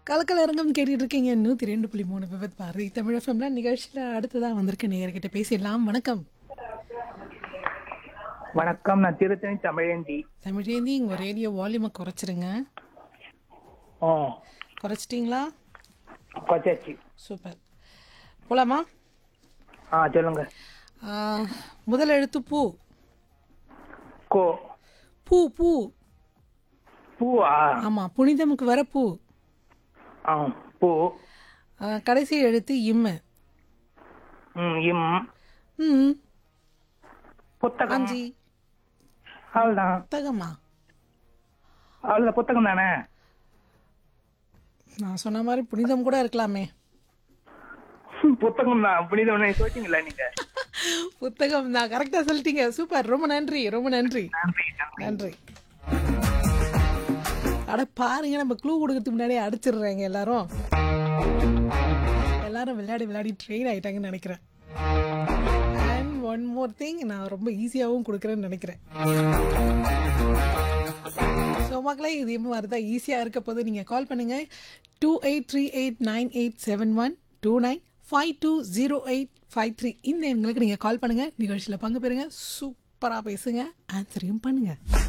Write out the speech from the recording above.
கலக்கல அரங்கம் கேட்டுட்டு இருக்கீங்க நூற்றி ரெண்டு புள்ளி மூணு விபத் பாரதி தமிழ் எஃப்எம்ல நிகழ்ச்சியில் அடுத்ததாக வந்திருக்க நேயர்கிட்ட பேசிடலாம் வணக்கம் வணக்கம் நான் திருத்தணி தமிழேந்தி தமிழேந்தி உங்கள் ரேடியோ வால்யூமை குறைச்சிருங்க ஓ குறைச்சிட்டிங்களா கொச்சாச்சு சூப்பர் போலாமா ஆ சொல்லுங்க ஆ, முதல் எழுத்து பூ கோ பூ பூ பூவா ஆமாம் புனிதமுக்கு வர பூ ஆ பூ ஆ, கடைசி எழுத்து இம்மு ம் இம் ம் புத்தகம் அஞ்சு அவ்வளோதான் புத்தகமா அவ்வளோ புத்தகம் தானே நான் சொன்ன மாதிரி புனிதம் கூட இருக்கலாமே புத்தகம் தான் புனிதம் சொல்லிட்டீங்களா நீங்க புத்தகம் தான் கரெக்டாக சொல்லிட்டீங்க சூப்பர் ரொம்ப நன்றி ரொம்ப நன்றி நன்றி நன்றி நன்றி அட பாருங்க நம்ம க்ளூ கொடுக்கறதுக்கு முன்னாடியே அடிச்சிடுறாங்க எல்லாரும் எல்லாரும் விளையாடி விளையாடி ட்ரெயின் ஆயிட்டாங்கன்னு நினைக்கிறேன் அண்ட் ஒன் மோர் திங் நான் ரொம்ப ஈஸியாகவும் கொடுக்குறேன்னு நினைக்கிறேன் ஸோ மக்களே இது மாதிரி தான் ஈஸியாக இருக்க போது நீங்கள் கால் பண்ணுங்கள் two eight three eight nine eight seven one two nine five two zero eight five three இந்த எண்களுக்கு நீங்கள் கால் பண்ணுங்கள் நிகழ்ச்சியில் பங்கு பெறுங்க சூப்பராக பேசுங்க ஆன்சரையும் பண்ணுங்கள்